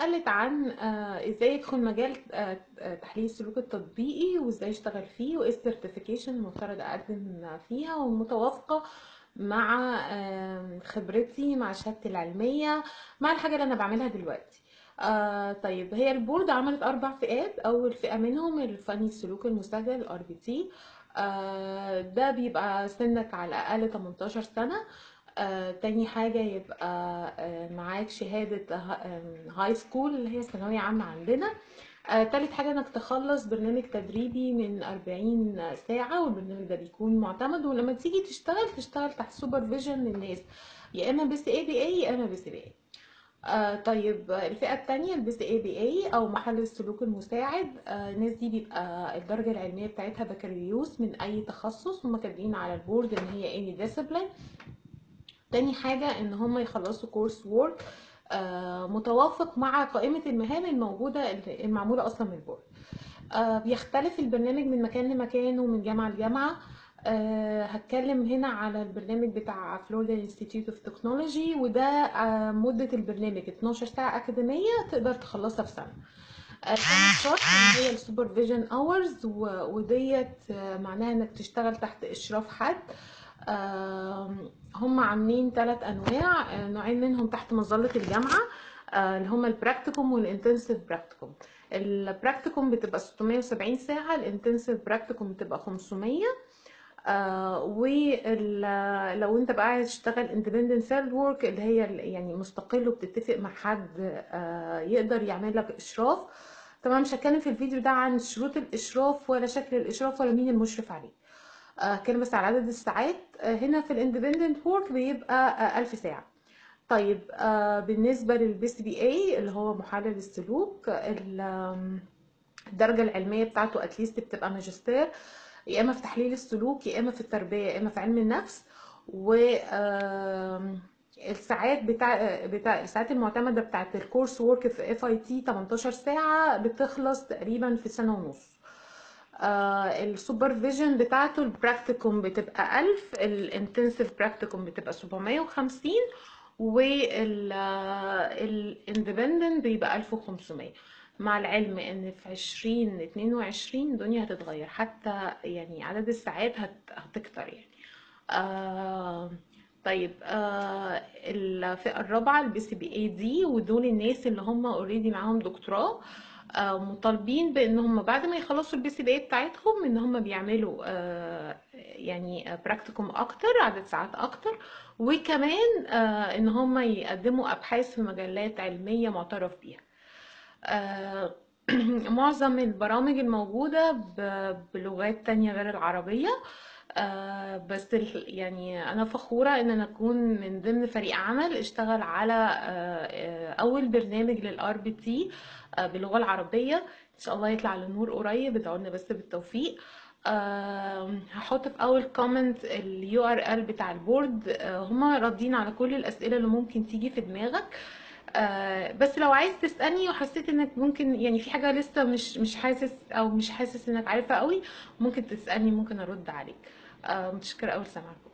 بسألك عن آه، ازاي يدخل مجال آه، آه، تحليل السلوك التطبيقي وازاي اشتغل فيه وايه السيرتيفيكيشن المفترض اقدم فيها ومتوافقة مع آم، خبرتي مع شهادتي العلمية مع الحاجة اللي انا بعملها دلوقتي آه طيب هي البورد عملت اربع فئات اول فئة منهم الفني السلوك المسجل الار بي تي ده بيبقى سنك على الاقل 18 سنة آه، تاني حاجة يبقى آه، معاك شهادة هاي سكول اللي هي ثانوية عامة عندنا آه، تالت حاجة انك تخلص برنامج تدريبي من 40 ساعة والبرنامج ده بيكون معتمد ولما تيجي تشتغل تشتغل تحت سوبرفيجن من ناس يا اما بي سي اي بي اي يا اما بي سي بي اي آه طيب آه، الفئة التانية البي سي اي بي اي او محلل السلوك المساعد آه الناس دي بيبقى الدرجة العلمية بتاعتها بكالوريوس من اي تخصص هم كاتبين على البورد ان هي اني ديسيبلين تاني حاجة ان هم يخلصوا كورس وورك متوافق مع قائمة المهام الموجودة المعمولة اصلا من البورد آه، بيختلف البرنامج من مكان لمكان ومن جامعة لجامعة آه، هتكلم هنا على البرنامج بتاع فلوريدا انستيتيوت اوف تكنولوجي وده آه، مدة البرنامج 12 ساعة أكاديمية تقدر تخلصها في سنة آه، تاني شرط اللي هي السوبرفيجن اورز وديت آه، معناها انك تشتغل تحت اشراف حد آم، هم عاملين ثلاث انواع آه، نوعين منهم تحت مظله الجامعه آه، اللي هم البراكتيكوم والانتنسيف براكتيكوم البراكتيكوم بتبقى 670 ساعه الانتنسيف براكتيكوم بتبقى 500 آه ولو انت بقى عايز تشتغل اندبندنت فيلد وورك اللي هي ال- يعني مستقل وبتتفق مع حد آه يقدر يعمل لك اشراف طبعا مش هتكلم في الفيديو ده عن شروط الاشراف ولا شكل الاشراف ولا مين المشرف عليه آه هتكلم بس على عدد الساعات آه هنا في الاندبندنت وورك بيبقى آه 1000 ساعة طيب آه بالنسبة للبي سي بي اي اللي هو محلل السلوك ال- آم، الدرجة العلمية بتاعته اتليست بتبقى ماجستير يا اما في تحليل السلوك يا اما في التربيه يا اما في علم النفس و آم، الساعات بتاع بتاع الساعات المعتمده بتاعت الكورس وورك في اف اي تي 18 ساعه بتخلص تقريبا في سنه ونص السوبرفيجن بتاعته البراكتيكوم بتبقى 1000 الانتنسيف براكتيكوم بتبقى 750 والاندبندنت بيبقى 1500 مع العلم ان في 2022 الدنيا هتتغير حتى يعني عدد الساعات هت- هتكتر يعني آه طيب آه الفئة الرابعة البي سي بي اي دي ودول الناس اللي هم اوريدي معاهم دكتوراه آه مطالبين بان هم بعد ما يخلصوا البي سي بي اي بتاعتهم ان هم بيعملوا آه يعني براكتيكوم اكتر عدد ساعات اكتر وكمان آه ان هم يقدموا ابحاث في مجلات علمية معترف بيها آه، معظم البرامج الموجودة ب- بلغات تانية غير العربية آه، بس ال- يعني أنا فخورة إن أنا أكون من ضمن فريق عمل اشتغل على آه، آه، أول برنامج للار بي تي باللغة العربية إن شاء الله يطلع للنور قريب ادعوا لنا بس بالتوفيق آم، هحط في اول كومنت اليو ار ال بتاع البورد آه، هما راضين على كل الاسئله اللي ممكن تيجي في دماغك آه، بس لو عايز تسالني وحسيت انك ممكن يعني في حاجه لسه مش مش حاسس او مش حاسس انك عارفها قوي ممكن تسالني ممكن ارد عليك آه، متشكره قوي لسماعكم